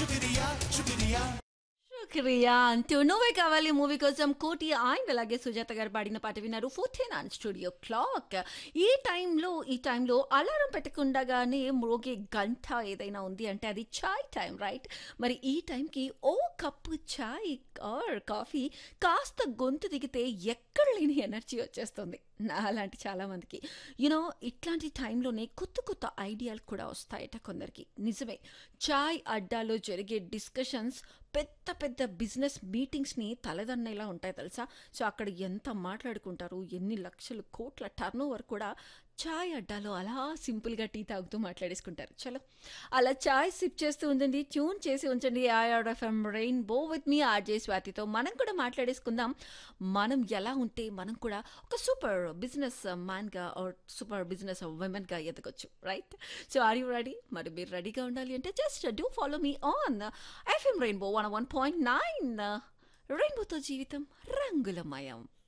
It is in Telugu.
శుక్రియా అంటూ నువ్వే కావాలి మూవీ కోసం కోటి ఆయన అలాగే సుజాత గారు పాడిన పాట విన్నారు ఫోర్టీన్ ఆన్ స్టూడియో క్లాక్ ఈ టైంలో ఈ టైంలో అలారం పెట్టకుండానే మ్రోగే గంట ఏదైనా ఉంది అంటే అది చాయ్ టైం రైట్ మరి ఈ టైంకి ఓ కప్పు చాయ్ ఆర్ కాఫీ కాస్త గొంతు దిగితే ఎక్కడ లేని ఎనర్జీ వచ్చేస్తుంది నా అలాంటి చాలామందికి యూనో ఇట్లాంటి టైంలోనే కొత్త కొత్త ఐడియాలు కూడా వస్తాయట కొందరికి నిజమే చాయ్ అడ్డాలో జరిగే డిస్కషన్స్ పెద్ద పెద్ద బిజినెస్ మీటింగ్స్ని తలదన్నేలా ఉంటాయి తెలుసా సో అక్కడ ఎంత మాట్లాడుకుంటారు ఎన్ని లక్షలు కోట్ల టర్న్ ఓవర్ కూడా చాయ్ అడ్డాలో అలా సింపుల్గా టీ తాగుతూ మాట్లాడేసుకుంటారు చలో అలా చాయ్ సిప్ చేస్తూ ఉంచండి ట్యూన్ చేసి ఉంచండి AIR FM rainbow with me RJ స్వాతితో మనం కూడా మాట్లాడేసుకుందాం మనం ఎలా ఉంటే మనం కూడా ఒక సూపర్ బిజినెస్ మ్యాన్గా ఆర్ సూపర్ బిజినెస్ ఉమెన్గా ఎదగొచ్చు right so are you ready మరి మీరు రెడీగా ఉండాలి అంటే just do follow me on FM rainbow one one point nine రెయిన్బోతో జీవితం రంగులమయం